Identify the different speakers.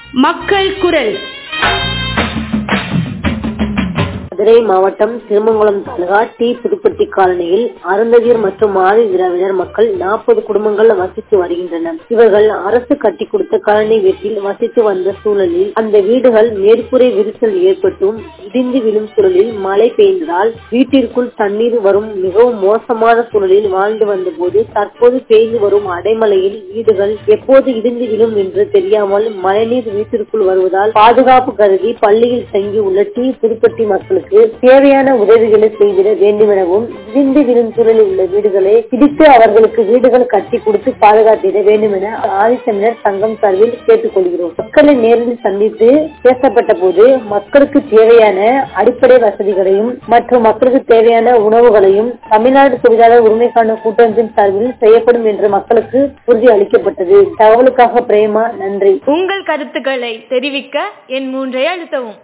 Speaker 1: மக்கள் குரல்
Speaker 2: மதுரை மாவட்டம் திருமங்கலம் தாலுகா டி புதுப்பட்டி காலனியில் அருந்ததியர் மற்றும் ஆதி திராவிடர் மக்கள் நாற்பது குடும்பங்கள் வசித்து வருகின்றனர் இவர்கள் அரசு கட்டி கொடுத்த காலனி வீட்டில் வசித்து வந்த சூழலில் அந்த வீடுகள் மேற்கூரை விரிசல் ஏற்பட்டும் இடிந்து விழும் சூழலில் மழை பெய்ந்ததால் வீட்டிற்குள் தண்ணீர் வரும் மிகவும் மோசமான சூழலில் வாழ்ந்து வந்த போது தற்போது பெய்து வரும் அடைமழையில் வீடுகள் எப்போது இடிந்து விழும் என்று தெரியாமல் மழைநீர் வீட்டிற்குள் வருவதால் பாதுகாப்பு கருதி பள்ளியில் தங்கியுள்ள டி புதுப்பட்டி மக்களுக்கு தேவையான உதவிகளை செய்திட வேண்டும் எனவும் இடிந்து விழும் சூழலில் உள்ள வீடுகளை இடித்து அவர்களுக்கு வீடுகள் கட்டி கொடுத்து பாதுகாத்திட வேண்டும் என ஆதித்தமிழர் சங்கம் சார்பில் கேட்டுக் கொள்கிறோம் மக்களை நேரில் சந்தித்து பேசப்பட்ட போது மக்களுக்கு தேவையான அடிப்படை வசதிகளையும் மற்றும் மக்களுக்கு தேவையான உணவுகளையும் தமிழ்நாடு தொழிலாளர் உரிமைக்கான கூட்டமைப்பின் சார்பில் செய்யப்படும் என்று மக்களுக்கு உறுதி அளிக்கப்பட்டது தகவலுக்காக பிரேமா நன்றி
Speaker 1: உங்கள் கருத்துக்களை தெரிவிக்க என் மூன்றை அழுத்தவும்